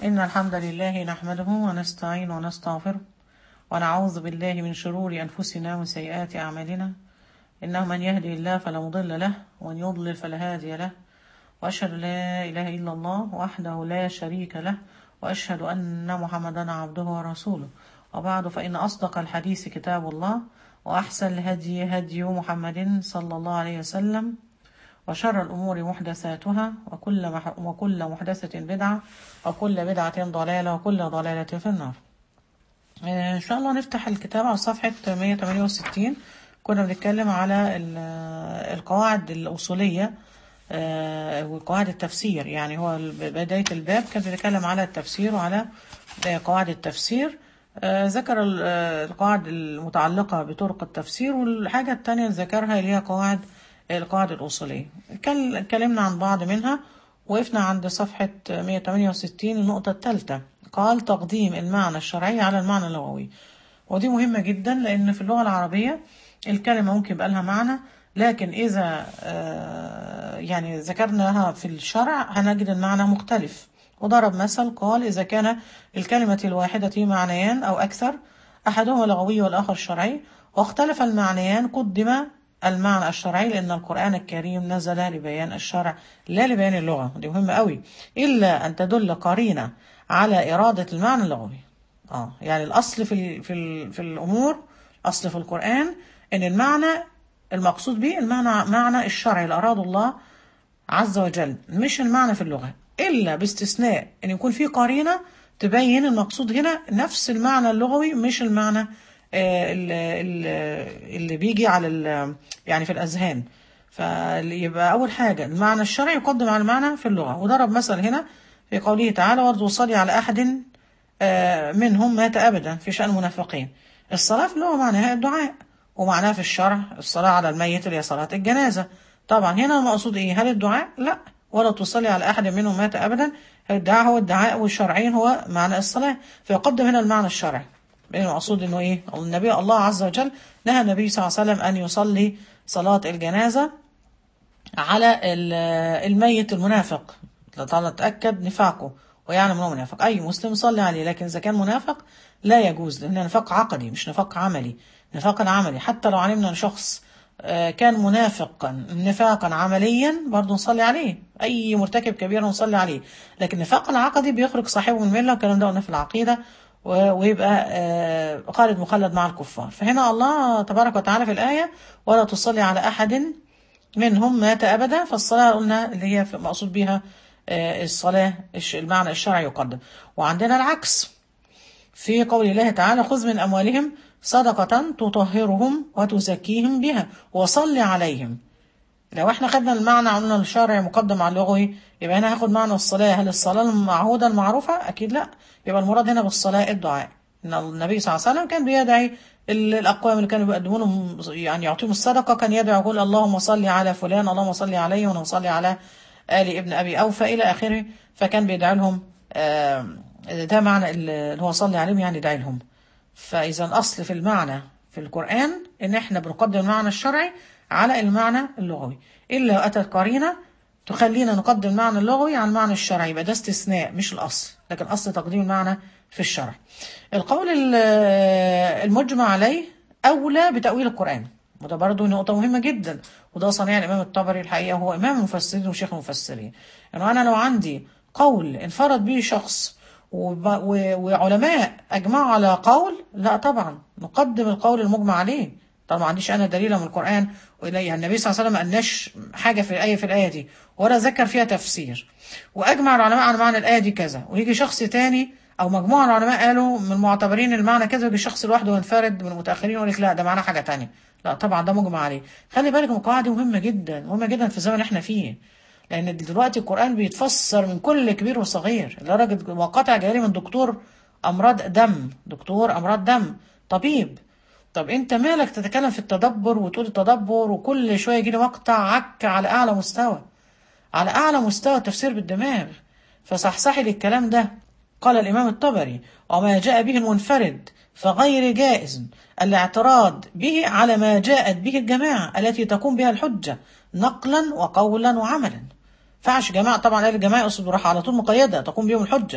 إن الحمد لله نحمده ونستعين ونستغفره ونعوذ بالله من شرور أنفسنا وسيئات أعمالنا إنه من يهدي الله فلا مضل له ومن يضلل فلا هادي له وأشهد لا إله إلا الله وحده لا شريك له وأشهد أن محمدا عبده ورسوله وبعد فإن أصدق الحديث كتاب الله وأحسن الهدي هدي محمد صلى الله عليه وسلم وشر الأمور محدثاتها وكل, مح وكل محدثة بدعة وكل بدعة ضلالة وكل ضلالة في النار إن شاء الله نفتح الكتاب على صفحة 168 كنا بنتكلم على القواعد الأصولية وقواعد التفسير يعني هو بداية الباب كان بيتكلم على التفسير وعلى قواعد التفسير ذكر القواعد المتعلقة بطرق التفسير والحاجة التانية اللي ذكرها اللي هي قواعد القواعد الأصولية اتكلمنا عن بعض منها وقفنا عند صفحة 168 النقطة الثالثة قال تقديم المعنى الشرعي على المعنى اللغوي ودي مهمة جدا لأن في اللغة العربية الكلمة ممكن يبقى لها معنى لكن إذا يعني ذكرناها في الشرع هنجد المعنى مختلف وضرب مثل قال إذا كان الكلمة الواحدة معنيان أو أكثر أحدهما لغوي والآخر شرعي واختلف المعنيان قدم المعنى الشرعي لأن القرآن الكريم نزل لبيان الشرع لا لبيان اللغة دي مهمة قوي إلا أن تدل قرينة على إرادة المعنى اللغوي آه يعني الأصل في ال في ال في الأمور أصل في القرآن إن المعنى المقصود به المعنى معنى الشرعي اللي أراد الله عز وجل مش المعنى في اللغة إلا باستثناء أن يكون في قرينة تبين المقصود هنا نفس المعنى اللغوي مش المعنى اللي بيجي على يعني في الأذهان فيبقى أول حاجة المعنى الشرعي يقدم على المعنى في اللغة وضرب مثل هنا في قوله تعالى وارض صلي على أحد منهم مات أبدا في شأن المنافقين الصلاة في اللغة معناها الدعاء ومعناها في الشرع الصلاة على الميت اللي هي صلاة الجنازة طبعا هنا المقصود إيه هل الدعاء لا ولا تصلي على أحد منهم مات أبدا الدعاء هو الدعاء والشرعين هو معنى الصلاة فيقدم هنا المعنى الشرعي المقصود انه ايه النبي الله عز وجل نهى النبي صلى الله عليه وسلم ان يصلي صلاة الجنازة على الميت المنافق لطالما تأكد نفاقه ويعلم انه منافق اي مسلم يصلي عليه لكن اذا كان منافق لا يجوز لان نفاق عقدي مش نفاق عملي نفاق عملي حتى لو علمنا ان شخص كان منافقا نفاقا عمليا برضه نصلي عليه اي مرتكب كبير نصلي عليه لكن نفاق العقدي بيخرج صاحبه من المله والكلام ده قلنا في العقيده ويبقى خالد مخلد مع الكفار فهنا الله تبارك وتعالى في الآية ولا تصلي على أحد منهم مات أبدا فالصلاة قلنا اللي هي مقصود بها الصلاة المعنى الشرعي يقدم وعندنا العكس في قول الله تعالى خذ من أموالهم صدقة تطهرهم وتزكيهم بها وصل عليهم لو احنا خدنا المعنى قلنا الشرعي مقدم على اللغوي يبقى هنا هاخد معنى الصلاة هل الصلاة المعهودة المعروفة أكيد لا يبقى المراد هنا بالصلاة الدعاء إن النبي صلى الله عليه وسلم كان بيدعي الأقوام اللي كانوا بيقدموا لهم يعني يعطيهم الصدقة كان يدعو يقول اللهم صل على فلان اللهم صل عليه ونصلي على آل ابن أبي أوفى إلى آخره فكان بيدعي لهم ده معنى اللي هو صلي عليهم يعني يدعي لهم فإذا الأصل في المعنى في القرآن إن إحنا بنقدم المعنى الشرعي على المعنى اللغوي إلا أتت قرينة تخلينا نقدم المعنى اللغوي على المعنى الشرعي يبقى ده استثناء مش الأصل لكن أصل تقديم المعنى في الشرع القول المجمع عليه أولى بتأويل القرآن وده برضه نقطة مهمة جدا وده صنيع الإمام الطبري الحقيقة هو إمام المفسرين وشيخ المفسرين إنه يعني أنا لو عندي قول انفرد به شخص وعلماء أجمعوا على قول لا طبعا نقدم القول المجمع عليه طبعا ما عنديش انا دليل من القران يعني النبي صلى الله عليه وسلم ما قالناش حاجه في الايه في الايه دي ولا ذكر فيها تفسير واجمع العلماء على معنى الايه دي كذا ويجي شخص تاني او مجموعه من العلماء قالوا من معتبرين المعنى كذا ويجي شخص لوحده وينفرد من المتاخرين يقول لك لا ده معناه حاجه تانية لا طبعا ده مجمع عليه خلي بالك من القواعد دي مهمه جدا مهمه جدا في الزمن اللي احنا فيه لان دلوقتي القران بيتفسر من كل كبير وصغير لدرجه مقاطع جايه من دكتور امراض دم دكتور امراض دم طبيب طب انت مالك تتكلم في التدبر وتقول التدبر وكل شويه يجي لي مقطع عك على اعلى مستوى على اعلى مستوى تفسير بالدماغ فصحصحي للكلام ده قال الامام الطبري وما جاء به المنفرد فغير جائز الاعتراض به على ما جاءت به الجماعه التي تقوم بها الحجه نقلا وقولا وعملا فعش جماعه طبعا قال الجماعه يقصد راح على طول مقيده تقوم بهم الحجه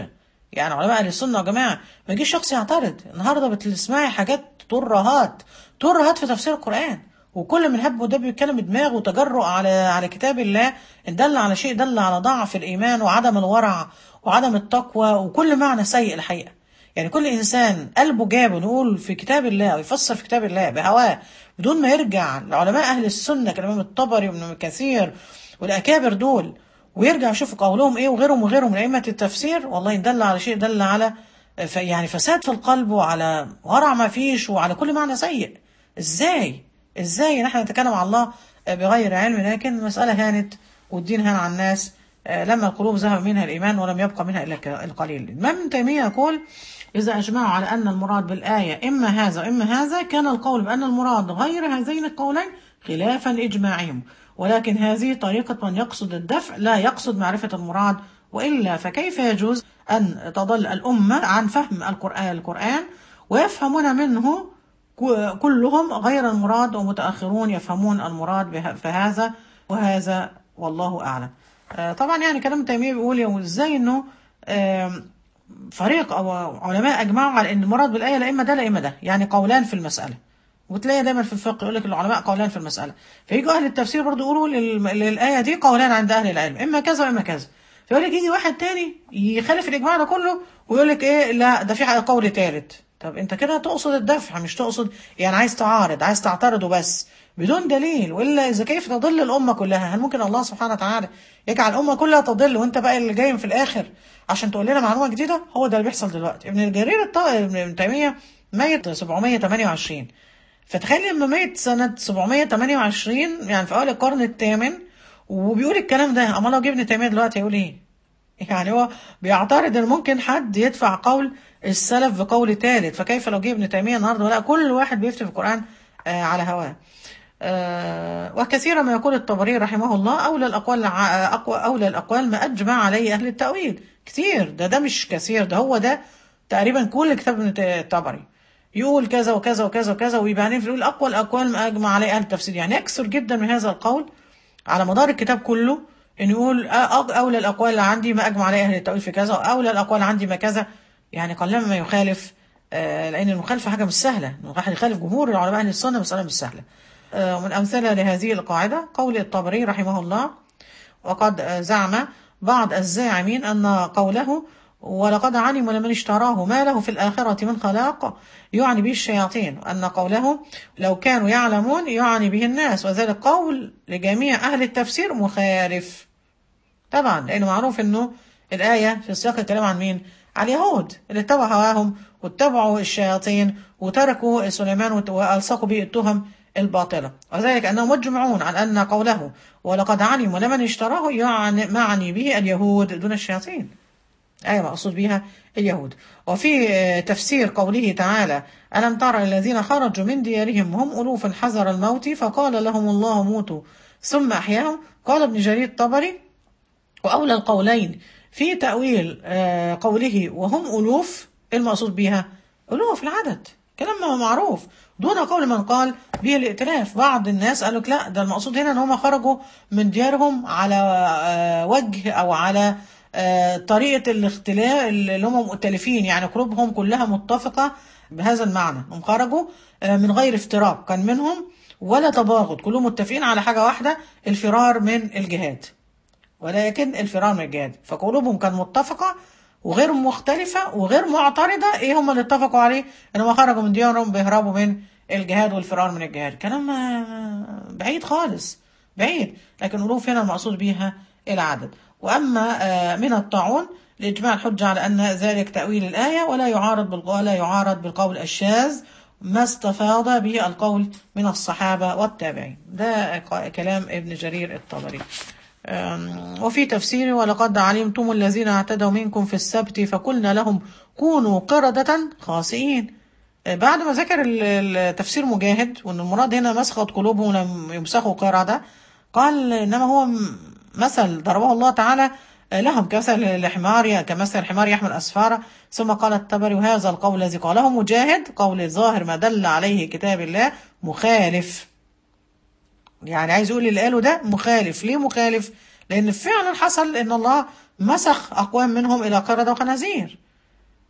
يعني علماء اهل السنه يا جماعه ما يجيش شخص يعترض النهارده بتسمعي حاجات ترهات ترهات في تفسير القران وكل من هب ودب بيتكلم بدماغه وتجرؤ على على كتاب الله ان دل على شيء دل على ضعف الايمان وعدم الورع وعدم التقوى وكل معنى سيء الحقيقه يعني كل انسان قلبه جابه نقول في كتاب الله او يفسر في كتاب الله بهواه بدون ما يرجع لعلماء اهل السنه كالامام الطبري وابن كثير والاكابر دول ويرجع يشوف قولهم ايه وغيرهم وغيرهم من ائمه التفسير والله ان دل على شيء دل على ف- يعني فساد في القلب وعلى ورع ما فيش وعلى كل معنى سيء ازاي ازاي نحن نتكلم على الله بغير علم لكن المساله هانت والدين هان على الناس آه، لما القلوب ذهب منها الايمان ولم يبقى منها الا ك- القليل الامام ابن تيميه يقول اذا اجمعوا على ان المراد بالايه اما هذا واما هذا كان القول بان المراد غير هذين القولين خلافا لاجماعهم ولكن هذه طريقه من يقصد الدفع لا يقصد معرفه المراد والا فكيف يجوز ان تضل الامه عن فهم القران القران ويفهمون منه ك- كلهم غير المراد ومتأخرون يفهمون المراد به- فهذا وهذا والله أعلم آه، طبعا يعني كلام تيمية بيقول يا ازاي انه آم، فريق او علماء اجمعوا على ان المراد بالايه لا اما ده لا اما ده يعني قولان في المساله وتلاقي دايما في الفقه يقول لك العلماء قولان في المساله فيجوا اهل التفسير برضه يقولوا لل- للايه دي قولان عند اهل العلم اما كذا واما كذا فيقول لك يجي واحد تاني يخالف الاجماع ده كله ويقول لك ايه لا ده في قول ثالث طب انت كده تقصد الدفع مش تقصد يعني عايز تعارض عايز تعترض وبس بدون دليل والا اذا كيف تضل الامه كلها هل ممكن الله سبحانه وتعالى يجعل الامه كلها تضل وانت بقى اللي جاي في الاخر عشان تقول لنا معلومه جديده هو ده اللي بيحصل دلوقتي ابن الجرير الطائي ابن تيميه ميت 728 فتخيل لما ميت سنه 728 يعني في اول القرن الثامن وبيقول الكلام ده اما لو جه ابن تيميه دلوقتي هيقول ايه؟ يعني هو بيعترض ان ممكن حد يدفع قول السلف بقول ثالث فكيف لو جه ابن تيميه النهارده لا كل واحد بيفتي في القران آه على هواه آه وكثيرا ما يقول الطبري رحمه الله اولى الاقوال ع- اقوى اولى الاقوال ما اجمع عليه اهل التاويل كتير ده ده مش كثير ده هو ده تقريبا كل كتاب ابن الطبري يقول كذا وكذا وكذا وكذا ويبقى يقول اقوى الاقوال ما اجمع عليه اهل التفسير يعني يكثر جدا من هذا القول على مدار الكتاب كله ان يقول أ- اولى الاقوال اللي عندي ما اجمع عليه اهل التاويل في كذا واولى الاقوال عندي ما كذا يعني قلما ما يخالف آه، لان المخالفه حاجه مش سهله إنه واحد يخالف جمهور العلماء اهل السنه مساله مش سهله آه، ومن امثله لهذه القاعده قول الطبري رحمه الله وقد آه، زعم بعض الزاعمين أن قوله ولقد علموا لمن اشتراه ما له في الآخرة من خلاق يعني به الشياطين أن قوله لو كانوا يعلمون يعني به الناس وذلك قول لجميع أهل التفسير مخالف طبعا لأنه معروف أنه الآية في سياق الكلام عن مين؟ على اليهود اللي اتبعوا هواهم واتبعوا الشياطين وتركوا سليمان وت- وألصقوا به التهم الباطلة وذلك أنهم مجمعون على أن قوله ولقد علموا لمن اشتراه يعني معني به اليهود دون الشياطين آية مقصود بها اليهود وفي آه، تفسير قوله تعالى ألم تر الذين خرجوا من ديارهم وهم ألوف حذر الموت فقال لهم الله موتوا ثم أحياهم قال ابن جرير الطبري وأولى القولين في تأويل آه، قوله وهم ألوف إيه المقصود بها ألوف العدد كلام معروف دون قول من قال به الائتلاف بعض الناس قالوا لك لا ده المقصود هنا ان هم خرجوا من ديارهم على آه، وجه او على آه، طريقة الاختلاف اللي هم مؤتلفين يعني قلوبهم كلها متفقة بهذا المعنى هم خرجوا آه، من غير افتراق كان منهم ولا تباغض كلهم متفقين على حاجة واحدة الفرار من الجهاد ولكن الفرار من الجهاد فقلوبهم كان متفقة وغير مختلفة وغير معترضة ايه هم اللي اتفقوا عليه ان هم خرجوا من ديارهم بيهربوا من الجهاد والفرار من الجهاد كلام آه، بعيد خالص بعيد لكن ألوف هنا المقصود بها العدد وأما آه، من الطاعون لإجماع الحجة على أن ذلك تأويل الآية ولا يعارض بالق- ولا يعارض بالقول الشاذ ما استفاض به القول من الصحابة والتابعين ده ق- كلام ابن جرير الطبري أم، وفي تفسيره ولقد علمتم الذين اعتدوا منكم في السبت فقلنا لهم كونوا قردة خاسئين أه، بعد ما ذكر ال- ال- تفسير مجاهد وان المراد هنا مسخط قلوبهم لم يمسخوا قردة قال انما هو م- مثل ضربه الله تعالى أه، لهم كمثل الحمار كمثل الحمار يحمل اسفارا ثم قال التبري وهذا القول الذي قاله مجاهد قول الظاهر ما دل عليه كتاب الله مخالف يعني عايز يقول اللي قاله ده مخالف ليه مخالف لان فعلا حصل ان الله مسخ اقوام منهم الى قردة وخنازير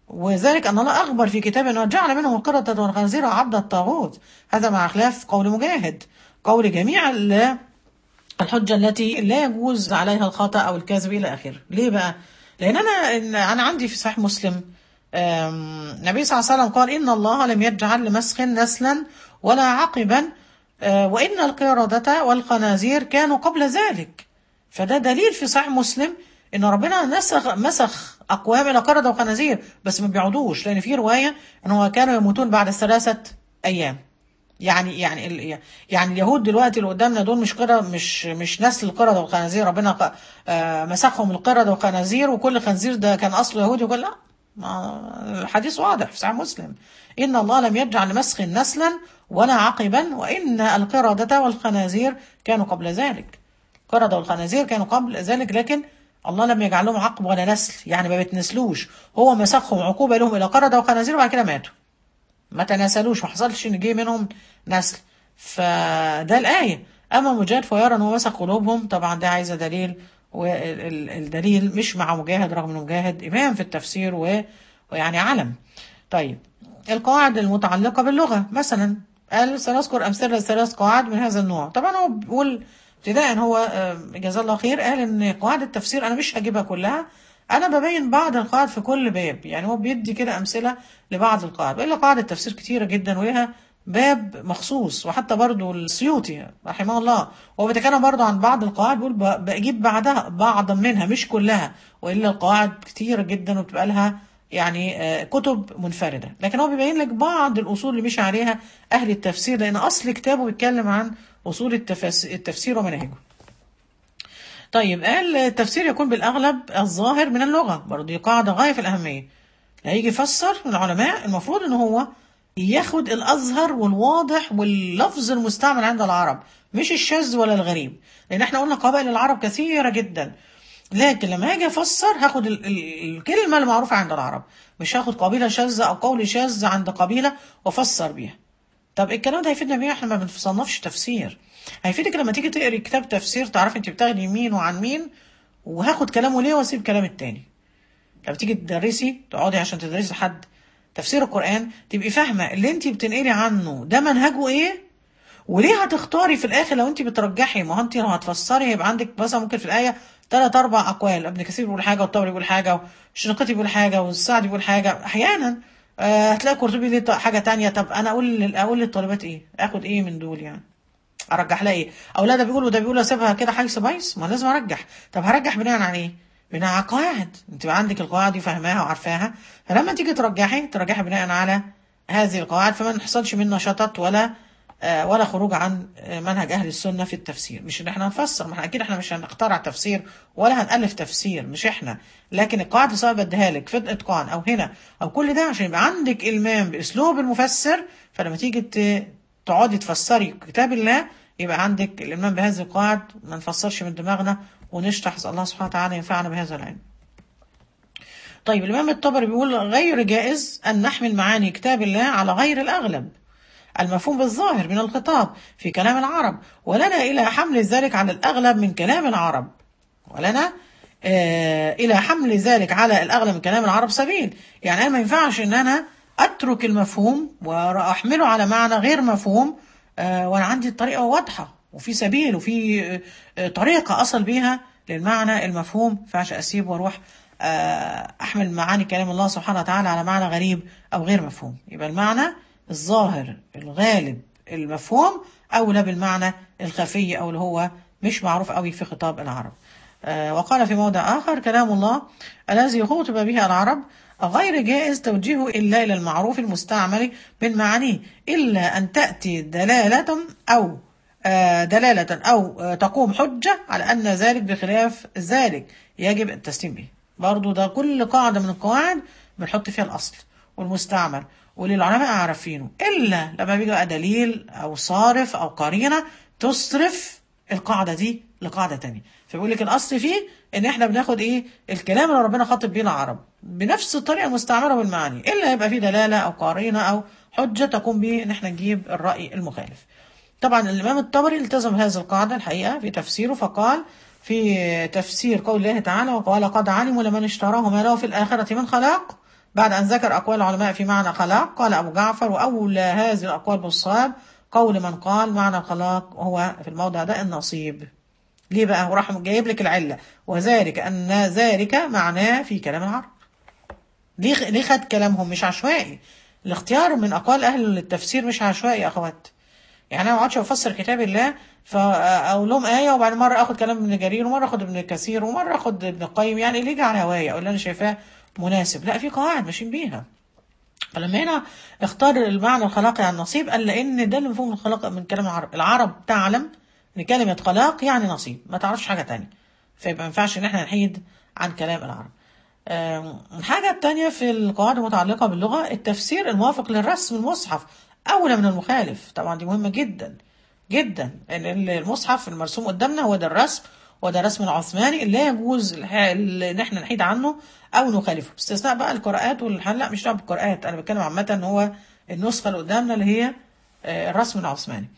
وذلك أن الله أخبر في كتابه أنه جعل منهم القردة والخنزير وعبد الطاغوت هذا مع خلاف قول مجاهد قول جميع ال- الحجة التي لا يجوز عليها الخطأ أو الكذب إلى آخره ليه بقى؟ لأن أنا إن- أنا عندي في صحيح مسلم آم، النبي صلى الله عليه وسلم قال إن الله لم يجعل لمسخ نسلا ولا عقبا آه، وإن القردة والخنازير كانوا قبل ذلك فده دليل في صحيح مسلم ان ربنا نسخ مسخ اقوام الى قرده وخنازير بس ما بيعودوش لان في روايه ان هو كانوا يموتون بعد ثلاثه ايام يعني يعني ال- يعني اليهود دلوقتي اللي قدامنا دول مش قرده مش مش نسل القرده والخنازير ربنا ق- آه، مسخهم القرده والخنازير وكل خنزير ده كان اصله يهودي وكل لا ما- الحديث واضح في صحيح مسلم ان الله لم يجعل لمسخ نسلا ولا عقبا وان القرده والخنازير كانوا قبل ذلك القردة والخنازير كانوا قبل ذلك لكن الله لم يجعل لهم عقب ولا نسل يعني ما بتنسلوش هو مسخهم عقوبة لهم إلى قردة وخنازير وبعد كده ماتوا ما تناسلوش ما حصلش إن جه منهم نسل فده الآية أما مجاهد فيرى أن هو مسخ قلوبهم طبعا ده عايزة دليل والدليل مش مع مجاهد رغم أنه مجاهد إمام في التفسير و... ويعني علم طيب القواعد المتعلقة باللغة مثلا قال سنذكر أمثلة ثلاث قواعد من هذا النوع طبعا هو بيقول ابتداء هو آه، جزاه الله خير قال ان قواعد التفسير انا مش هجيبها كلها انا ببين بعض القواعد في كل باب يعني هو بيدي كده امثله لبعض القواعد والا قواعد التفسير كتيره جدا ولها باب مخصوص وحتى برضو السيوطي رحمه الله هو بيتكلم برضو عن بعض القواعد بيقول ب- بجيب بعدها بعضا منها مش كلها والا القواعد كتيره جدا وبتبقى لها يعني آه، كتب منفرده لكن هو بيبين لك بعض الاصول اللي مشي عليها اهل التفسير لان اصل كتابه بيتكلم عن اصول التفس- التفسير ومناهجه طيب قال التفسير يكون بالأغلب الظاهر من اللغة برضه دي قاعدة غاية في الأهمية لا يجي يفسر من العلماء المفروض ان هو ياخد الأظهر والواضح واللفظ المستعمل عند العرب مش الشاذ ولا الغريب لأن احنا قلنا قبائل العرب كثيرة جدا لكن لما هاجي افسر هاخد ال- ال- الكلمة المعروفة عند العرب مش هاخد قبيلة شاذة أو قول شاذ عند قبيلة وافسر بيها طب الكلام ده هيفيدنا بيه احنا ما بنصنفش تفسير هيفيدك لما تيجي تقري كتاب تفسير تعرفي انت بتاخدي مين وعن مين وهاخد كلامه ليه واسيب كلام التاني لما تيجي تدرسي تقعدي عشان تدرسي حد تفسير القرآن تبقي فاهمة اللي انت بتنقلي عنه ده منهجه ايه وليه هتختاري في الاخر لو انت بترجحي ما هو انت لو هتفسري هيبقى عندك مثلا ممكن في الايه ثلاث اربع اقوال ابن كثير بيقول حاجه والطبري بيقول حاجه والشنقيطي بيقول حاجه والسعدي بيقول حاجه احيانا آه هتلاقي قرطبي ليه حاجه تانية طب انا اقول لل- اقول للطالبات ايه اخد ايه من دول يعني ارجح لها ايه او لا ده بيقول وده بيقول اسيبها كده حيث بايظ ما لازم ارجح طب هرجح بناء على ايه بناء على قواعد انت يبقى عندك القواعد دي فاهماها وعارفاها فلما تيجي ترجحي ترجحي بناء على هذه القواعد فما نحصلش منا شطط ولا آه، ولا خروج عن آه، منهج اهل السنه في التفسير مش ان احنا نفسر ما احنا اكيد احنا مش هنخترع تفسير ولا هنالف تفسير مش احنا لكن القاعده سواء بديها لك في الاتقان او هنا او كل ده عشان يبقى عندك المام باسلوب المفسر فلما تيجي ت- تقعدي تفسري كتاب الله يبقى عندك الإيمان بهذه القواعد ما نفسرش من دماغنا ونشرح الله سبحانه وتعالى ينفعنا بهذا العلم طيب الإمام الطبري بيقول غير جائز أن نحمل معاني كتاب الله على غير الأغلب المفهوم بالظاهر من الخطاب في كلام العرب ولنا إلى حمل ذلك على الأغلب من كلام العرب ولنا آه إلى حمل ذلك على الأغلب من كلام العرب سبيل يعني أنا ما ينفعش إن أنا أترك المفهوم وأحمله على معنى غير مفهوم آه وأنا عندي الطريقة واضحة وفي سبيل وفي آه، آه، طريقة أصل بيها للمعنى المفهوم ما ينفعش أسيب وأروح آه، أحمل معاني كلام الله سبحانه وتعالى على معنى غريب أو غير مفهوم يبقى المعنى الظاهر الغالب المفهوم أولى بالمعنى الخفي أو اللي هو مش معروف قوي في خطاب العرب آه، وقال في موضع آخر كلام الله الذي خطب به العرب غير جائز توجيهه إلا إلى المعروف المستعمل من معانيه إلا أن تأتي دلالة أو آه، دلالة أو آه، تقوم حجة على أن ذلك بخلاف ذلك يجب التسليم به برضو ده كل قاعدة من القواعد بنحط فيها الأصل والمستعمل واللي العلماء عارفينه إلا لما بيجي بقى دليل أو صارف أو قرينة تصرف القاعدة دي لقاعدة تانية فبيقول لك الأصل فيه إن إحنا بناخد إيه الكلام اللي ربنا خاطب بيه العرب بنفس الطريقة المستعملة بالمعاني إلا يبقى فيه دلالة أو قرينة أو حجة تقوم به إن إحنا نجيب الرأي المخالف طبعا الإمام الطبري التزم هذه القاعدة الحقيقة في تفسيره فقال في تفسير قول الله تعالى وقال قد علموا لمن اشتراه ما له في الآخرة من خلاق بعد أن ذكر أقوال العلماء في معنى خلاق قال أبو جعفر وأولى هذه الأقوال بالصواب قول من قال معنى الخلاق هو في الموضع ده النصيب ليه بقى وراح جايب لك العلة وذلك أن ذلك معناه في كلام العرب ليه ليه خد كلامهم مش عشوائي الاختيار من أقوال أهل التفسير مش عشوائي يا أخوات يعني أنا ما اقعدش أفسر كتاب الله فأقول لهم آية وبعد مرة آخد كلام ابن جرير ومرة آخد ابن كثير ومرة آخد ابن القيم يعني اللي يجي على هواية أو اللي أنا شايفاه مناسب لا في قواعد ماشيين بيها فلما هنا اختار المعنى الخلاق عن نصيب قال لان ده اللي مفهوم الخلاق من كلام العرب العرب تعلم ان كلمة خلاق يعني نصيب ما تعرفش حاجة تانية فيبقى ما ينفعش ان احنا نحيد عن كلام العرب آم، الحاجة التانية في القواعد المتعلقة باللغة التفسير الموافق للرسم المصحف أولى من المخالف طبعا دي مهمة جدا جدا ان المصحف المرسوم قدامنا هو ده الرسم وده الرسم العثماني اللي لا يجوز الح- ان احنا نحيد عنه او نخالفه باستثناء بقى القراءات والحل لا مش دعوه بالقراءات انا بتكلم عامه ان هو النسخه اللي قدامنا اللي هي آه، الرسم العثماني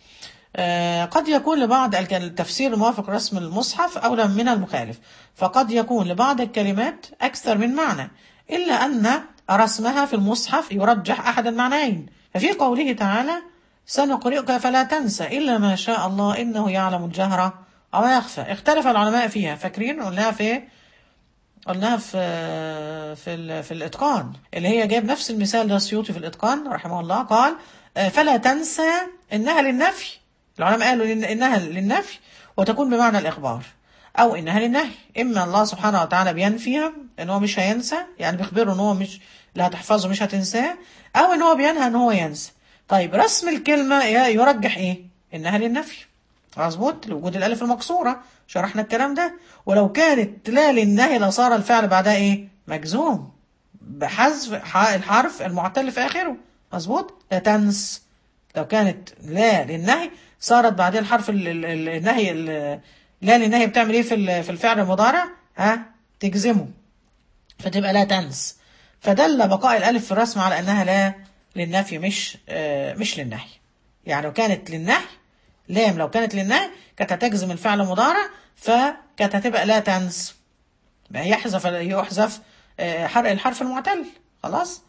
آه، قد يكون لبعض الك- التفسير الموافق رسم المصحف أولى من المخالف فقد يكون لبعض الكلمات أكثر من معنى إلا أن رسمها في المصحف يرجح أحد المعنيين ففي قوله تعالى سنقرئك فلا تنسى إلا ما شاء الله إنه يعلم الجهر وما يخفى اختلف العلماء فيها فاكرين قلناها في قلناها في في ال- في الاتقان اللي هي جايب نفس المثال ده السيوطي في الاتقان رحمه الله قال آه، فلا تنسى انها للنفي العلماء قالوا إن- انها للنفي وتكون بمعنى الاخبار او انها للنهي اما الله سبحانه وتعالى بينفيها ان هو مش هينسى يعني بيخبره ان هو مش اللي هتحفظه مش هتنساه او ان هو بينهى ان هو ينسى طيب رسم الكلمه ي- يرجح ايه انها للنفي مظبوط لوجود الالف المكسوره شرحنا الكلام ده ولو كانت لا للنهي لصار الفعل بعدها ايه مجزوم بحذف ح- الحرف المعتل في اخره مظبوط لا تنس لو كانت لا للنهي صارت بعدين الحرف ال- ال- ال- النهي ال- لا للنهي بتعمل ايه في ال- في الفعل المضارع ها تجزمه فتبقى لا تنس فدل بقاء الالف في الرسم على انها لا للنفي مش آه مش للنهي يعني لو كانت للنهي لام لو كانت للنهي كانت هتجزم الفعل المضارع فكانت هتبقى لا تنس ما يحذف يحذف آه، حرق الحرف المعتل خلاص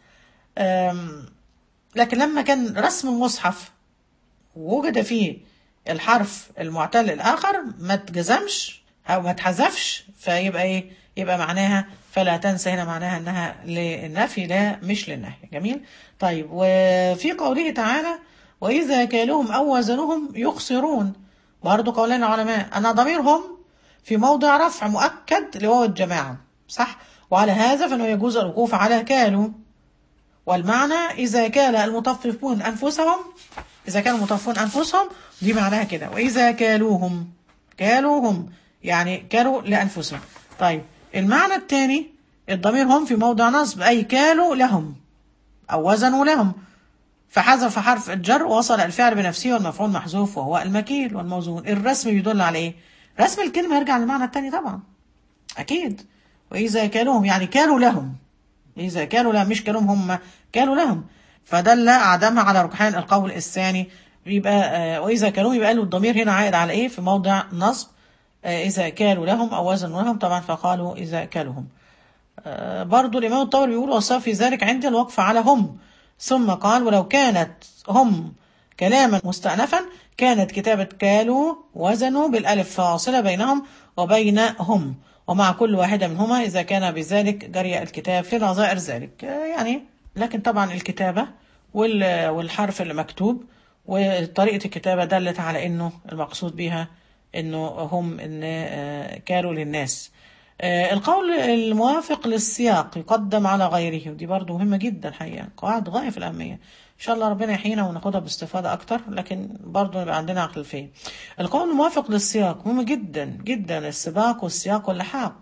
آم، لكن لما كان رسم المصحف ووجد فيه الحرف المعتل الآخر ما تجزمش أو ما تحذفش فيبقى إيه؟ يبقى معناها فلا تنسى هنا معناها إنها للنفي لا مش للنهي جميل؟ طيب وفي قوله تعالى وإذا كالوهم أو وزنهم يخسرون برضو قولين العلماء أن ضميرهم في موضع رفع مؤكد لواو الجماعة صح؟ وعلى هذا فإنه يجوز الوقوف على كالوا والمعنى إذا كان المطففون أنفسهم إذا كانوا المطففون أنفسهم دي معناها كده وإذا كالوهم كالوهم يعني كالوا لأنفسهم طيب المعنى الثاني الضمير هم في موضع نصب أي كالوا لهم أو وزنوا لهم فحذف حرف الجر ووصل الفعل بنفسه والمفعول محذوف وهو المكيل والموزون الرسم يدل على ايه رسم الكلمة يرجع للمعنى الثاني طبعا أكيد وإذا كالوهم يعني كالوا لهم إذا كالوا لهم مش كالوهم هم كالوا لهم فدل عدمها على ركحان القول الثاني يبقى آه، وإذا كالوهم يبقى له الضمير هنا عائد على إيه في موضع نصب آه، إذا كالوا لهم أو وزنوا لهم طبعا فقالوا إذا كالوهم آه، برضو الإمام الطبري بيقول وصف في ذلك عندي الوقف على هم ثم قال ولو كانت هم كلاما مستأنفا كانت كتابة كالوا وزنوا بالألف فاصلة بينهم وبين هم ومع كل واحدة منهما إذا كان بذلك جري الكتاب في نظائر ذلك آه، يعني لكن طبعا الكتابة وال- والحرف اللي مكتوب وطريقة الكتابة دلت على إنه المقصود بها إنه هم إن آه، كانوا للناس آه، القول الموافق للسياق يقدم على غيره ودي برضو مهمة جدا حقيقة قواعد غاية في الأهمية إن شاء الله ربنا يحيينا وناخدها باستفاضة أكتر لكن برضو يبقى عندنا خلفية القول الموافق للسياق مهم جدا جدا السباق والسياق واللحاق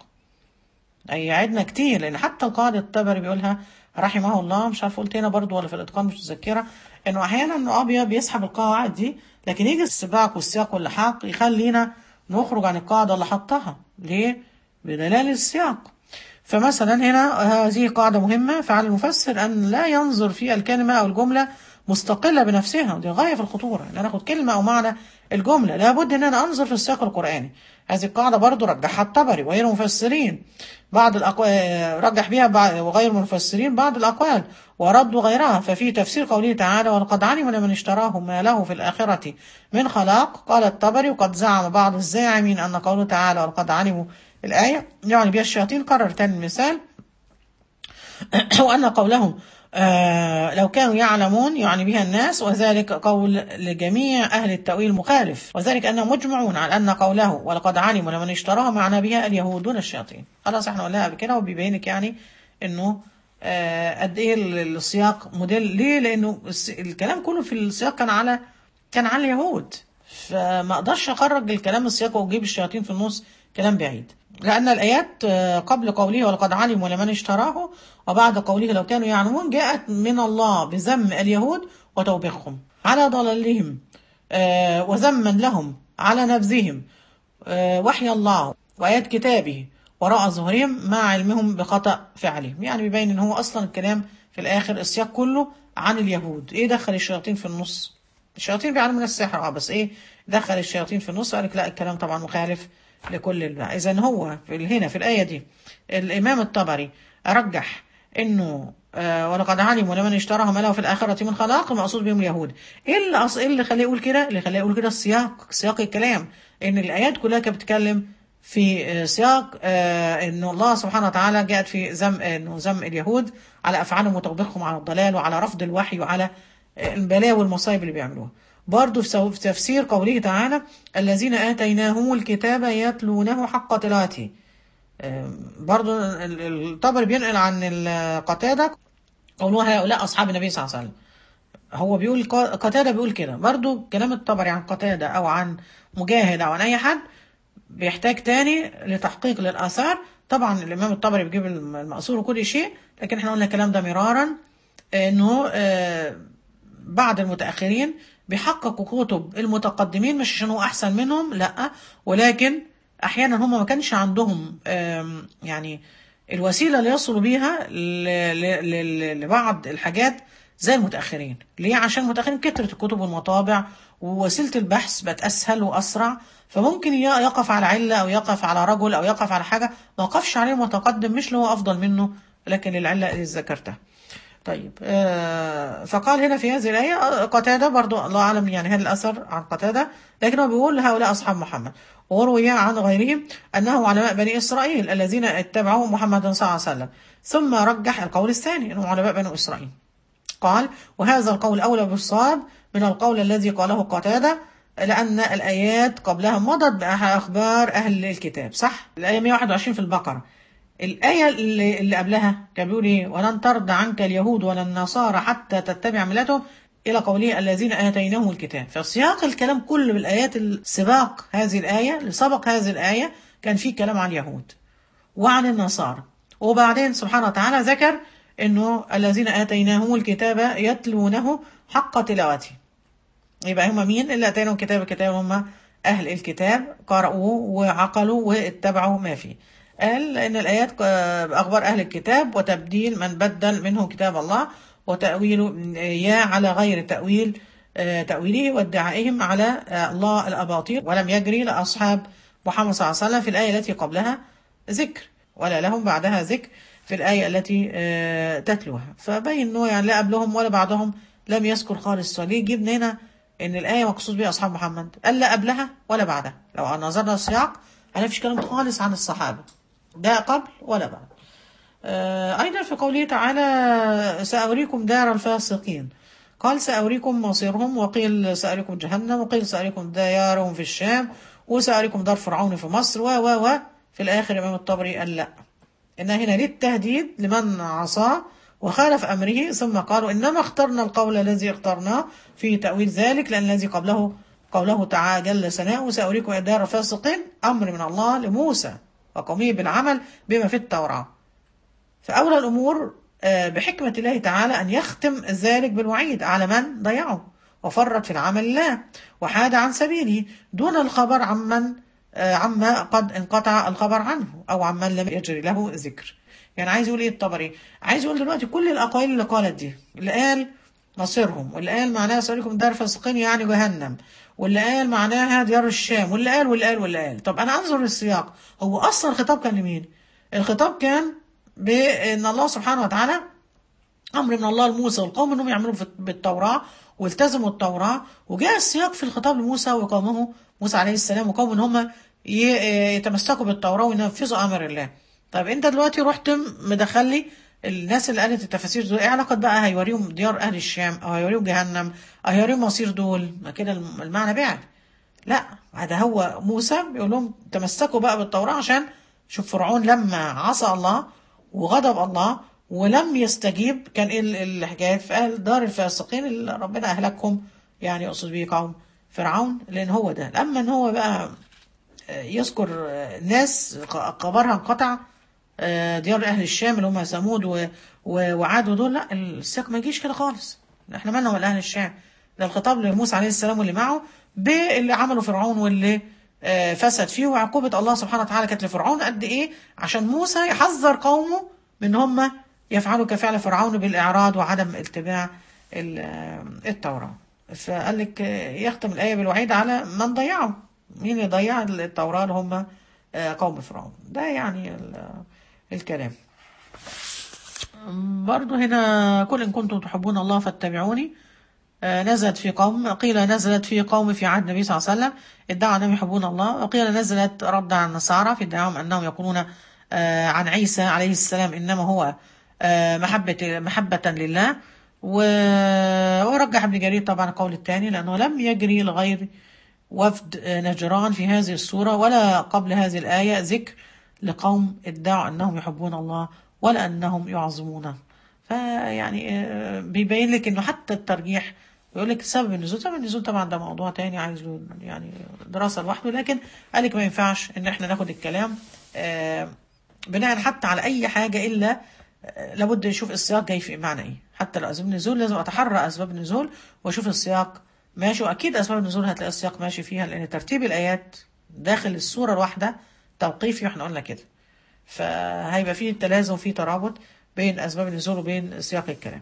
أي يعدنا كتير لأن حتى القاعدة الطبري بيقولها رحمه الله مش عارف قلت هنا برضو ولا في الإتقان مش متذكرة إنه أحيانا إنه أبيض بيسحب القواعد دي لكن يجي السباق والسياق واللحاق يخلينا نخرج عن القاعدة اللي حطها ليه؟ بدلالة السياق فمثلا هنا هذه قاعدة مهمة فعلى المفسر أن لا ينظر في الكلمة أو الجملة مستقلة بنفسها ودي غاية في الخطورة إن أنا أخد كلمة أو معنى الجملة لابد إن أنا أنظر في السياق القرآني هذه القاعدة برضو رجحها الطبري وغير المفسرين بعض الأقوال رجح بها بعض وغير المفسرين بعض الأقوال وردوا غيرها ففي تفسير قوله تعالى ولقد علم لمن اشتراه ما له في الآخرة من خلاق قال الطبري وقد زعم بعض الزاعمين أن قوله تعالى ولقد علموا الآية يعني بها الشياطين قرر تاني المثال وأن قولهم آه لو كانوا يعلمون يعني بها الناس وذلك قول لجميع أهل التأويل مخالف وذلك أنهم مجمعون على أن قوله ولقد علموا لمن اشتراه معنى بها اليهود دون الشياطين خلاص احنا قلناها قبل كده وبيبينك يعني انه آه قد ايه السياق موديل ليه لانه الكلام كله في السياق كان على كان على اليهود فما اقدرش اخرج الكلام السياق واجيب الشياطين في النص كلام بعيد لأن الآيات قبل قوله ولقد علموا لمن اشتراه وبعد قوله لو كانوا يعلمون جاءت من الله بذم اليهود وتوبيخهم على ضلالهم وذما لهم على نبذهم وحي الله وآيات كتابه وراء ظهورهم مع علمهم بخطأ فعلهم يعني بيبين ان هو أصلا الكلام في الآخر السياق كله عن اليهود ايه دخل الشياطين في النص الشياطين بيعلمون السحر اه بس ايه دخل الشياطين في النص قال لك لا الكلام طبعا مخالف لكل الباقي إذا هو في هنا في الآية دي الإمام الطبري أرجح إنه آه ولقد علموا لمن اشتراه ما له في الآخرة من خلاق المقصود بهم اليهود إيه اللي أص... إيه اللي خليه يقول كده؟ اللي خليه يقول كده السياق سياق الكلام إن الآيات كلها كانت بتتكلم في سياق آه إن الله سبحانه وتعالى جاءت في ذم إنه ذم اليهود على أفعالهم وتوبيخهم على الضلال وعلى رفض الوحي وعلى البلاوي والمصايب اللي بيعملوها برضه في تفسير قوله تعالى الذين آتيناهم الكتاب يتلونه حق تلاوته برضه الطبري بينقل عن القتادة قولوا هؤلاء أصحاب النبي صلى الله عليه وسلم هو بيقول قتادة بيقول كده برضه كلام الطبري عن قتادة أو عن مجاهد أو عن أي حد بيحتاج تاني لتحقيق للآثار طبعا الإمام الطبري بيجيب المأثور وكل شيء لكن احنا قلنا الكلام ده مرارا إنه بعض المتأخرين بيحققوا كتب المتقدمين مش عشان هو احسن منهم لا ولكن احيانا هم ما كانش عندهم يعني الوسيله اللي يصلوا بيها لبعض الحاجات زي المتاخرين ليه عشان المتاخرين كترت الكتب والمطابع ووسيله البحث بقت اسهل واسرع فممكن يقف على عله او يقف على رجل او يقف على حاجه ما وقفش عليه متقدم مش اللي هو افضل منه لكن العله اللي ذكرتها طيب آه فقال هنا في هذه الآية قتادة برضو الله أعلم يعني هل الأثر عن قتادة لكن هو بيقول هؤلاء أصحاب محمد وروي عن غيرهم أنهم علماء بني إسرائيل الذين اتبعوا محمد صلى الله عليه وسلم ثم رجح القول الثاني أنهم علماء بني إسرائيل قال وهذا القول أولى بالصواب من القول الذي قاله قتادة لأن الآيات قبلها مضت بأخبار أهل الكتاب صح؟ الآية 121 في البقرة الآية اللي, اللي قبلها كان بيقول إيه ولن ترضى عنك اليهود ولا النصارى حتى تتبع ملتهم إلى قوله الذين آتيناهم الكتاب فسياق الكلام كله بالآيات السباق هذه الآية لسبق هذه الآية كان فيه كلام عن اليهود وعن النصارى وبعدين سبحانه وتعالى ذكر إنه الذين آتيناهم الكتاب يتلونه حق تلاوته يبقى هم مين اللي آتيناهم الكتاب الكتاب هم أهل الكتاب قرأوا وعقلوا واتبعوا ما فيه قال إن الآيات أخبار أهل الكتاب وتبديل من بدل منه كتاب الله وتأويل يا على غير تأويل تأويله وادعائهم على الله الأباطيل ولم يجري لأصحاب محمد صلى الله عليه وسلم في الآية التي قبلها ذكر ولا لهم بعدها ذكر في الآية التي تتلوها فبين أنه يعني لا قبلهم ولا بعدهم لم يذكر خالص وليه جبنا هنا ان الآية مقصود بها أصحاب محمد قال لا قبلها ولا بعدها لو نظرنا السياق هنفيش كلام خالص عن الصحابة لا قبل ولا بعد آه أيضا في قوله تعالى سأريكم دار الفاسقين قال سأريكم مصيرهم وقيل سأريكم جهنم وقيل سأريكم ديارهم في الشام وسأريكم دار فرعون في مصر و و و في الآخر الإمام الطبري قال لا إن هنا للتهديد لمن عصاه وخالف أمره ثم قالوا إنما اخترنا القول الذي اخترناه في تأويل ذلك لأن الذي قبله قوله تعالى جل ثناؤه سأريكم دار الفاسقين أمر من الله لموسى وقومه بالعمل بما في التوراة فأولى الأمور بحكمة الله تعالى أن يختم ذلك بالوعيد على من ضيعه وفرط في العمل الله وحاد عن سبيله دون الخبر عمن عما قد انقطع الخبر عنه أو عمن لم يجري له ذكر يعني عايز يقول ايه الطبري عايز يقول دلوقتي كل الأقوال اللي قالت دي اللي قال مصيرهم واللي قال معناها سألكم دار فاسقين يعني جهنم واللي قال معناها ديار الشام واللي قال واللي قال واللي قال طب أنا أنظر للسياق هو أصلا الخطاب كان لمين؟ الخطاب كان بأن الله سبحانه وتعالى امر من الله لموسى والقوم انهم يعملوا في- بالتوراه والتزموا التوراه وجاء السياق في الخطاب لموسى وقومه موسى عليه السلام وقوم ان هم ي- يتمسكوا بالتوراه وينفذوا امر الله. طيب انت دلوقتي رحت مدخل لي الناس اللي قالت التفاسير دول ايه علاقه بقى هيوريهم ديار اهل الشام او هيوريهم جهنم او هيوريهم مصير دول ما كده الم- المعنى بعد. لا هذا هو موسى بيقول لهم تمسكوا بقى بالتوراة عشان شوف فرعون لما عصى الله وغضب الله ولم يستجيب كان ايه ال- الحكايه فقال دار الفاسقين اللي ربنا اهلكهم يعني يقصد بيه قوم فرعون لان هو ده اما ان هو بقى آه، يذكر آه، ناس ق- خبرها انقطع آه، ديار اهل الشام اللي هم ثمود و- و- وعاد ودول لا السياق ما يجيش كده خالص احنا مالنا ولا اهل الشام ده الخطاب لموسى عليه السلام واللي معه باللي عمله فرعون واللي آه، فسد فيه وعقوبة الله سبحانه وتعالى كانت لفرعون قد ايه عشان موسى يحذر قومه من هم يفعلوا كفعل فرعون بالإعراض وعدم اتباع ال- آه، التوراة فقال لك آه، يختم الآية بالوعيد على من ضيعه مين اللي ضيع التوراة اللي هم آه، قوم فرعون ده يعني ال- الكلام برضو هنا قل إن كنتم تحبون الله فاتبعوني آه، نزلت في قوم قيل نزلت في قوم في عهد النبي صلى الله عليه وسلم ادعوا انهم يحبون الله وقيل نزلت رد على النصارى في ادعاهم انهم يقولون آه، عن عيسى عليه السلام انما هو آه، محبة محبة لله و- ورجح ابن جرير طبعا القول الثاني لانه لم يجري لغير وفد آه، نجران في هذه السورة ولا قبل هذه الآية ذكر لقوم ادعوا أنهم يحبون الله ولا أنهم يعظمونه فيعني آه، بيبين لك أنه حتى الترجيح يقول لك سبب النزول سبب النزول طبعا ده موضوع تاني عايز له يعني دراسة لوحده لكن قال لك ما ينفعش ان احنا ناخد الكلام آه، بناء حتى على اي حاجة الا آه، لابد نشوف السياق جاي في معنى ايه حتى لو اسباب النزول لازم اتحرى اسباب النزول واشوف السياق ماشي واكيد اسباب النزول هتلاقي السياق ماشي فيها لان ترتيب الايات داخل السورة الواحدة توقيفي واحنا قلنا كده فهيبقى فيه تلازم فيه ترابط بين اسباب النزول وبين سياق الكلام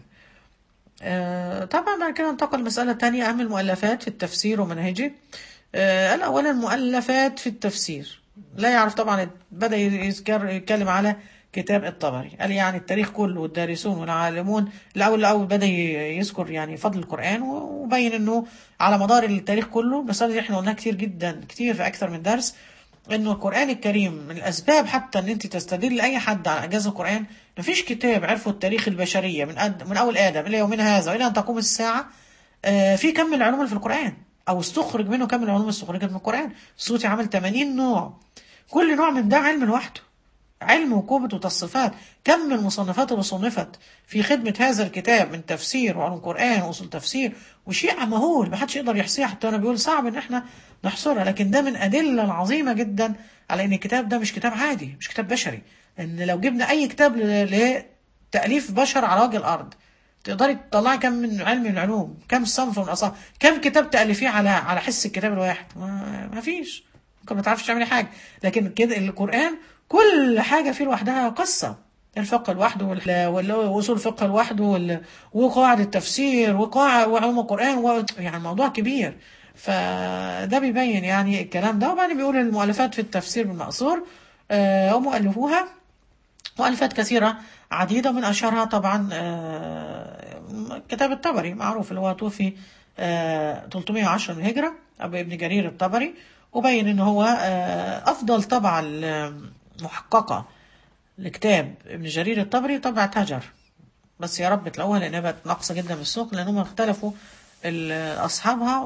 آه، طبعا بعد كده انتقل لمسألة تانية أهم المؤلفات في التفسير ومناهجه آه، قال أولا مؤلفات في التفسير لا يعرف طبعا بدأ يذكر يتكلم على كتاب الطبري قال يعني التاريخ كله والدارسون والعالمون الأول الأول بدأ يذكر يعني فضل القرآن وبين أنه على مدار التاريخ كله المسألة دي احنا قلناها كتير جدا كتير في أكثر من درس انه القرآن الكريم من الأسباب حتى ان انت تستدل أي حد على إعجاز القرآن مفيش كتاب عرفوا التاريخ البشرية من أد... من أول آدم إلى يومنا هذا وإلى أن تقوم الساعة آه، في كم من العلوم اللي في القرآن أو استخرج منه كم من العلوم استخرجت من القرآن السوتي عمل 80 نوع كل نوع من ده علم لوحده علم وقوة وتصفات كم من المصنفات اللي صنفت في خدمة هذا الكتاب من تفسير وعلوم قرآن وأصول تفسير وشيء مهول محدش يقدر يحصيها حتى أنا بيقول صعب إن إحنا نحصرها لكن ده من أدلة العظيمة جدا على إن الكتاب ده مش كتاب عادي مش كتاب بشري إن لو جبنا أي كتاب ل- لتأليف بشر على وجه الأرض تقدري تطلعي كم من علم من العلوم كم صنف من الأصناف كم كتاب تألفيه على على حس الكتاب الواحد ما, ما فيش ممكن ما تعرفش تعملي حاجة لكن كده القرآن كل حاجة فيه لوحدها قصة الفقه لوحده وال- وال- وأصول الفقه لوحده وال- وقواعد التفسير وقواعد وعلوم القرآن و... يعني الموضوع كبير فده بيبين يعني الكلام ده وبعدين بيقول المؤلفات في التفسير بالمأثور آه، ومؤلفوها مؤلفات كثيرة عديدة من أشهرها طبعا آه، كتاب الطبري معروف اللي هو توفي آه، 310 من الهجرة أبو ابن جرير الطبري وبين إن هو آه، أفضل طبعة المحققة لكتاب ابن جرير الطبري طبعة هجر بس يا رب تلاقوها لأنها بقت ناقصة جدا في السوق لأن هم اختلفوا ال- أصحابها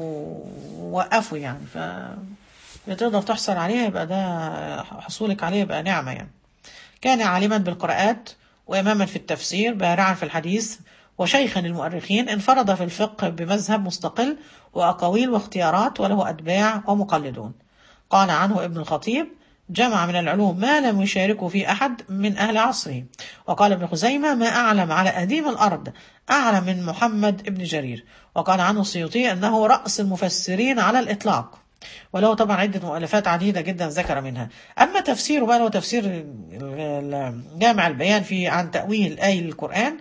ووقفوا يعني ف تقدر تحصل عليها يبقى ده حصولك عليه يبقى نعمة يعني كان عالما بالقراءات وإماما في التفسير بارعا في الحديث وشيخا للمؤرخين انفرد في الفقه بمذهب مستقل وأقاويل واختيارات وله أتباع ومقلدون قال عنه ابن الخطيب جمع من العلوم ما لم يشاركه فيه أحد من أهل عصره وقال ابن خزيمة ما أعلم على أديم الأرض أعلم من محمد ابن جرير وقال عنه السيوطي أنه رأس المفسرين على الإطلاق وله طبعا عدة مؤلفات عديدة جدا ذكر منها أما تفسيره بقى له تفسير ال- ال- جامع البيان في عن تأويل آي القرآن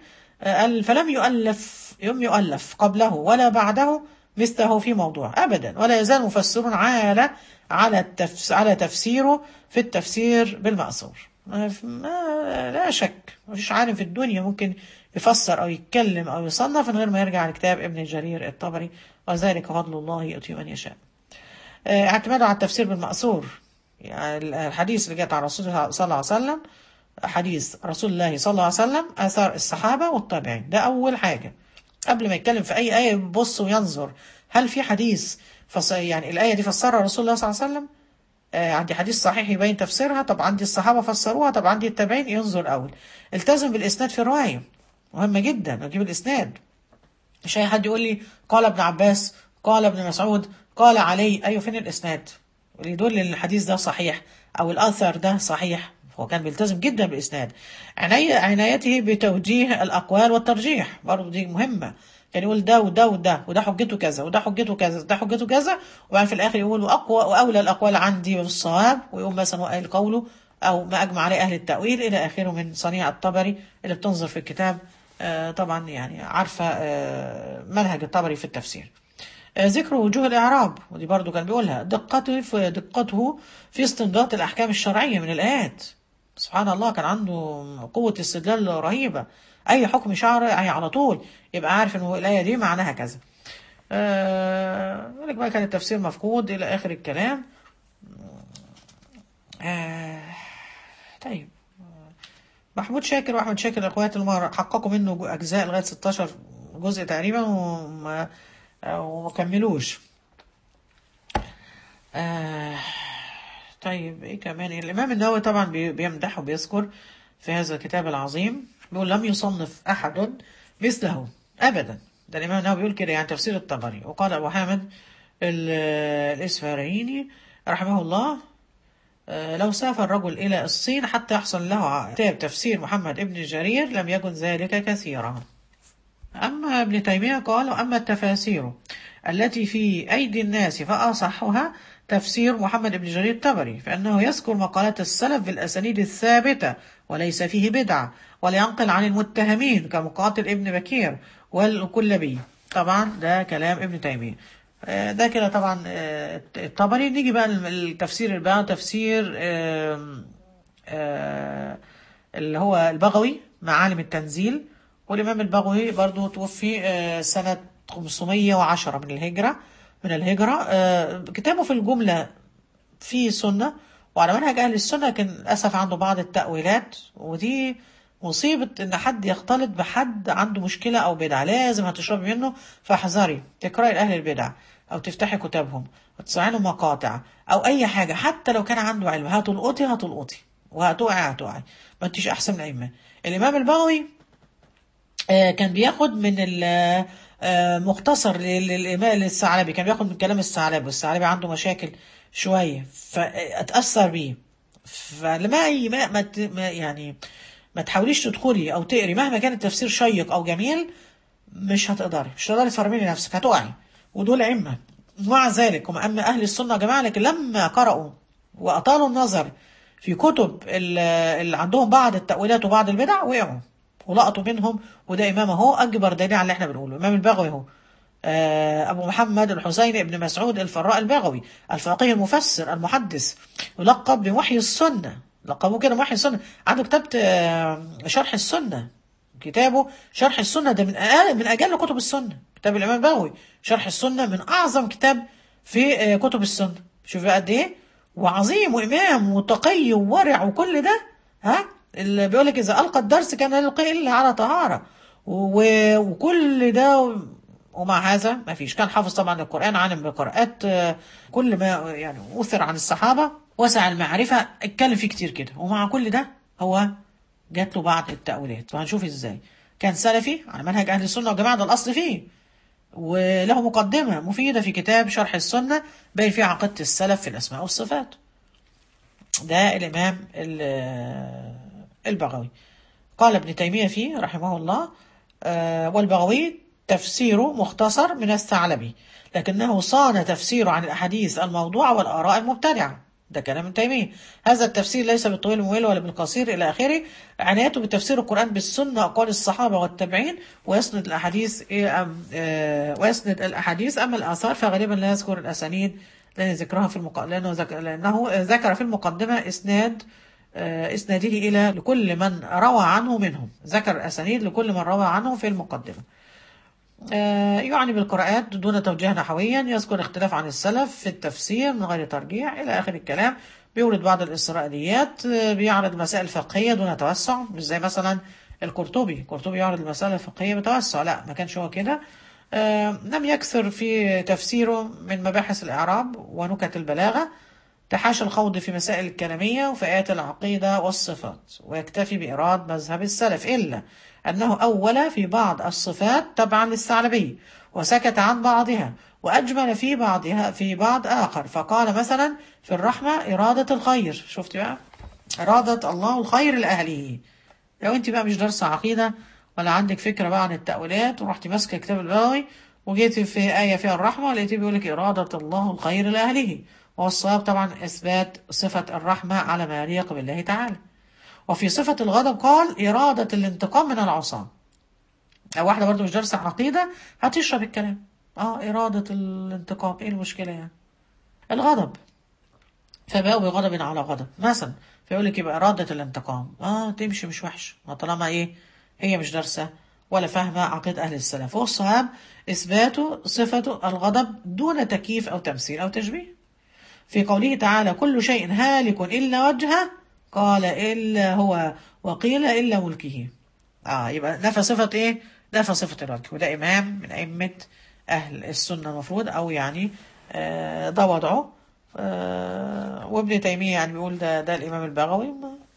آه، قال فلم يؤلف يم يؤلف قبله ولا بعده مثله في موضوع أبدا ولا يزال مفسر على على التفس على تفسيره في التفسير بالمأثور ما ما- لا شك مفيش عالم في الدنيا ممكن يفسر أو يتكلم أو يصنف من غير ما يرجع لكتاب ابن جرير الطبري وذلك فضل الله يؤتي من يشاء آه، اعتماده على التفسير بالمأثور يعني الحديث اللي جاءت عن رسول الله صلى الله عليه وسلم حديث رسول الله صلى الله عليه وسلم آثار الصحابة والتابعين ده أول حاجة قبل ما يتكلم في أي آية يبص وينظر هل في حديث فص... يعني الآية دي فسرها رسول الله صلى الله عليه وسلم آه عندي حديث صحيح يبين تفسيرها طب عندي الصحابة فسروها طب عندي التابعين ينظر أول التزم بالإسناد في الرواية مهمة جدا أجيب الإسناد مش أي حد يقول لي قال ابن عباس قال ابن مسعود قال علي أيوة فين الإسناد اللي يدل ان الحديث ده صحيح أو الأثر ده صحيح هو كان بيلتزم جدا بالإسناد عناية عنايته بتوجيه الأقوال والترجيح برضه دي مهمة كان يقول ده وده وده وده حجته كذا وده حجته كذا وده حجته كذا وبعدين في الآخر يقول وأقوى وأولى الأقوال عندي بالصواب ويقوم مثلا وقال قوله أو ما أجمع عليه أهل التأويل إلى آخره من صنيع الطبري اللي بتنظر في الكتاب آه، طبعا يعني عارفة آه، منهج الطبري في التفسير آه، ذكر وجوه الإعراب ودي برضو كان بيقولها دقته في دقته في استنباط الأحكام الشرعية من الآيات سبحان الله كان عنده قوة استدلال رهيبة أي حكم شرعي على طول يبقى عارف إن الآية دي معناها كذا آه، يقول لك بقى كان التفسير مفقود إلى آخر الكلام آه، طيب محمود شاكر واحمد شاكر اخوات اللي هم حققوا منه جو- اجزاء لغايه 16 جزء تقريبا وما وما كملوش آه طيب ايه كمان الامام النووي طبعا بي- بيمدح وبيذكر في هذا الكتاب العظيم بيقول لم يصنف احد مثله ابدا ده الامام النووي بيقول كده يعني تفسير الطبري وقال ابو حامد ال- الاسفاريني رحمه الله آه، لو سافر الرجل إلى الصين حتى يحصل له كتاب تفسير محمد ابن جرير لم يكن ذلك كثيرا أما ابن تيمية قال أما التفاسير التي في أيدي الناس فأصحها تفسير محمد بن جرير الطبري فإنه يذكر مقالات السلف بالأسانيد الثابتة وليس فيه بدعة ولا ينقل عن المتهمين كمقاتل ابن بكير والكلبي طبعا ده كلام ابن تيمية آه، ده كده طبعا آه، الطبري نيجي بقى التفسير بقى تفسير آم، آه، اللي هو البغوي معالم التنزيل والإمام البغوي برضو توفي آه، سنة 510 من الهجرة من الهجرة آه، كتابه في الجملة في سنة وعلى منهج أهل السنة لكن للأسف عنده بعض التأويلات ودي مصيبة إن حد يختلط بحد عنده مشكلة أو بدعة لازم هتشربي منه فاحذري تقرأي لأهل البدع أو تفتحي كتابهم وتسمعي له مقاطع أو أي حاجة حتى لو كان عنده علم هتلقطي هتلقطي وهتقعي هتقعي ما انتيش أحسن من الأئمة الإمام البغوي آه، كان بياخد من ال آه، مختصر لل- للإمام للثعلبي كان بياخد من كلام الثعلبي والثعلبي عنده مشاكل شوية فأتأثر بيه فلما أي ما, ما ت- ما يعني ما تحاوليش تدخلي أو تقري مهما كان التفسير شيق أو جميل مش هتقدري مش هتقدري تفرملي نفسك هتقعي ودول أئمة ومع ذلك هم أما أهل السنة يا جماعة لكن لما قرأوا وأطالوا النظر في كتب ال- اللي عندهم بعض التأويلات وبعض البدع وقعوا ولقطوا منهم وده إمام أهو أكبر دليل على اللي احنا بنقوله إمام البغوي أهو آه، أبو محمد الحسين بن مسعود الفراء البغوي الفقيه المفسر المحدث يلقب بوحي السنة لقبوه كده بوحي السنة عنده كتاب آه، شرح السنة كتابه شرح السنة ده من أقل من أجل كتب السنة كتاب الإمام البغوي شرح السنة من أعظم كتاب في آه، كتب السنة شوف بقى قد إيه وعظيم وإمام وتقي وورع وكل ده ها اللي بيقول لك إذا ألقى الدرس كان لا يلقي إلا على طهارة و- وكل ده ومع هذا ما فيش كان حافظ طبعا القرآن عالم بقراءات آه، كل ما يعني أثر عن الصحابة وسع المعرفة اتكلم فيه كتير كده ومع كل ده هو جات له بعض التأويلات وهنشوف ازاي كان سلفي على منهج أهل السنة والجماعة ده الأصل فيه وله مقدمة مفيدة في كتاب شرح السنة بين فيه عقيدة السلف في الأسماء والصفات ده الإمام ال- البغوي قال ابن تيمية فيه رحمه الله آه، والبغوي تفسيره مختصر من الثعلبي لكنه صان تفسيره عن الأحاديث الموضوعة والآراء المبتدعة ده كلام ابن تيمية هذا التفسير ليس بالطويل الممل ولا بالقصير إلى آخره عنايته بتفسير القرآن بالسنة أقوال الصحابة والتابعين ويسند الأحاديث إيه أم آه ويسند الأحاديث أما الآثار فغالبا لا يذكر الأسانيد لأن ذكرها في المق... لأنه, ذك... لأنه ذكر في المقدمة إسناد آه إسناده إلى لكل من روى عنه منهم ذكر الأسانيد لكل من روى عنه في المقدمة آه يعني بالقراءات دون توجيه نحويا يذكر اختلاف عن السلف في التفسير من غير ترجيح إلى آخر الكلام بيورد بعض الإسرائيليات آه بيعرض مسائل فقهية دون توسع مش زي مثلا القرطبي القرطبي يعرض المسائل الفقهية بتوسع لا ما كانش هو كده آه لم يكثر في تفسيره من مباحث الإعراب ونكت البلاغة تحاشى الخوض في مسائل الكلامية وفي آيات العقيدة والصفات ويكتفي بإيراد مذهب السلف إلا أنه أول في بعض الصفات تبعا للثعلبي وسكت عن بعضها وأجمل في بعضها في بعض آخر فقال مثلا في الرحمة إرادة الخير شفت بقى إرادة الله الخير لأهله لو أنت بقى مش دارسة عقيدة ولا عندك فكرة بقى عن التأويلات ورحتي ماسكة كتاب البغوي وجيتي في آية فيها الرحمة لقيتي بيقول لك إرادة الله الخير لأهله والصواب طبعا إثبات صفة الرحمة على ما يليق بالله تعالى وفي صفة الغضب قال إرادة الانتقام من العصاة أو واحدة برضو مش دارسة عقيدة هتشرب الكلام اه إرادة الانتقام إيه المشكلة يعني الغضب فباءوا بغضب على غضب مثلا فيقول لك يبقى إرادة الانتقام اه تمشي مش وحش ما طالما إيه هي مش دارسة ولا فاهمة عقيدة أهل السلف والصواب إثبات صفة الغضب دون تكييف أو تمثيل أو تشبيه في قوله تعالى كل شيء هالك إلا وجهه قال إلا هو وقيل إلا ملكه آه يبقى نفى صفة إيه؟ نفى صفة الوجه وده إمام من أئمة أهل السنة المفروض أو يعني آه ده وضعه آه وابن تيمية يعني بيقول ده ده الإمام البغوي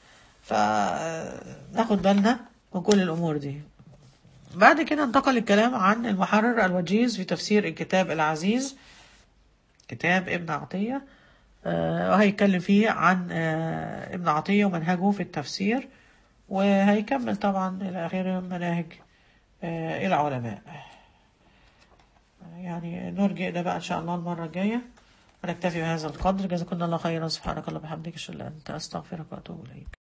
فناخد بالنا من كل الأمور دي بعد كده انتقل الكلام عن المحرر الوجيز في تفسير الكتاب العزيز كتاب ابن عطية وهيتكلم فيه عن ابن عطية ومنهجه في التفسير وهيكمل طبعا إلى آخره مناهج العلماء يعني نرجع ده بقى إن شاء الله المرة الجاية ونكتفي بهذا القدر جزاكم الله خيرا سبحانك اللهم وبحمدك أشهد أن لا إله إلا أنت أستغفرك وأتوب إليك